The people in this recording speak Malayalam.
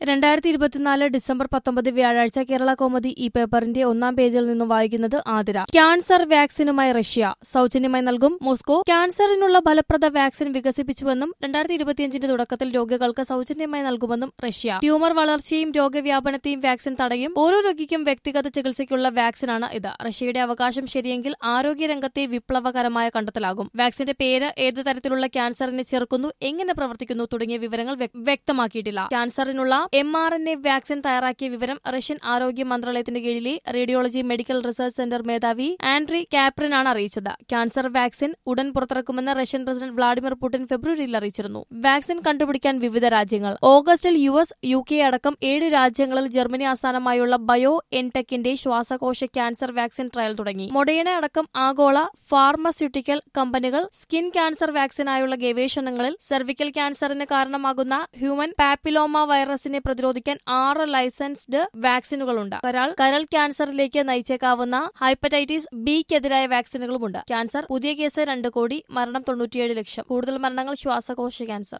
രണ്ടായിരത്തി ഇരുപത്തിനാല് ഡിസംബർ പത്തൊമ്പത് വ്യാഴാഴ്ച കേരള കോമതി ഈ പേപ്പറിന്റെ ഒന്നാം പേജിൽ നിന്നും വായിക്കുന്നത് ആതിര ക്യാൻസർ വാക്സിനുമായി റഷ്യ സൗജന്യമായി നൽകും മോസ്കോ ക്യാൻസറിനുള്ള ഫലപ്രദ വാക്സിൻ വികസിപ്പിച്ചുവെന്നും രണ്ടായിരത്തി ഇരുപത്തിയഞ്ചിന്റെ തുടക്കത്തിൽ രോഗികൾക്ക് സൗജന്യമായി നൽകുമെന്നും റഷ്യ ട്യൂമർ വളർച്ചയും രോഗവ്യാപനത്തെയും വാക്സിൻ തടയും ഓരോ രോഗിക്കും വ്യക്തിഗത ചികിത്സയ്ക്കുള്ള വാക്സിനാണ് ഇത് റഷ്യയുടെ അവകാശം ശരിയെങ്കിൽ ആരോഗ്യരംഗത്തെ വിപ്ലവകരമായ കണ്ടെത്തലാകും വാക്സിന്റെ പേര് ഏത് തരത്തിലുള്ള ക്യാൻസറിനെ ചെറുക്കുന്നു എങ്ങനെ പ്രവർത്തിക്കുന്നു തുടങ്ങിയ വിവരങ്ങൾ വ്യക്- വ്യക്തമാക്കിയിട്ടില്ല ക്യാൻസറിനുള്ള M R N A vaccine തയ്യാറാക്കിയ വിവരം റഷ്യൻ ആരോഗ്യ മന്ത്രാലയത്തിന്റെ കീഴിലെ radiology medical research centre Andrey ആൻഡ്രി കാപ്രിനാണ് അറിയിച്ചത് ക്യാൻസർ വാക്സിൻ ഉടൻ പുറത്തിറക്കുമെന്ന് റഷ്യൻ പ്രസിഡന്റ് വ്ളാഡിമിർ പുടിൻ ഫെബ്രുവരിയിൽ അറിയിച്ചിരുന്നു വാക്സിൻ കണ്ടുപിടിക്കാൻ വിവിധ രാജ്യങ്ങൾ ഓഗസ്റ്റിൽ യു എസ് യു കെ അടക്കം ഏഴ് രാജ്യങ്ങളിൽ ജർമ്മനി ആസ്ഥാനമായുള്ള ബയോ എൻടെക്കിന്റെ ശ്വാസകോശ ക്യാൻസർ വാക്സിൻ ട്രയൽ തുടങ്ങി മൊഡേണ അടക്കം ആഗോള ഫാർമസ്യൂട്ടിക്കൽ കമ്പനികൾ സ്കിൻ ക്യാൻസർ വാക്സിനായുള്ള ഗവേഷണങ്ങളിൽ സെർവിക്കൽ ക്യാൻസറിന് കാരണമാകുന്ന ഹ്യൂമൻ പാപ്പിലോമ വൈറസിനെ പ്രതിരോധിക്കാൻ ആറ് ലൈസൻസ്ഡ് വാക്സിനുകളുണ്ട് കരാൾ കരൾ ക്യാൻസറിലേക്ക് നയിച്ചേക്കാവുന്ന ഹൈപ്പറ്റൈറ്റിസ് ബിക്കെതിരായ വാക്സിനുകളുമുണ്ട് ക്യാൻസർ പുതിയ കേസ് രണ്ട് കോടി മരണം തൊണ്ണൂറ്റിയേഴ് ലക്ഷം കൂടുതൽ മരണങ്ങൾ ശ്വാസകോശ ക്യാൻസർ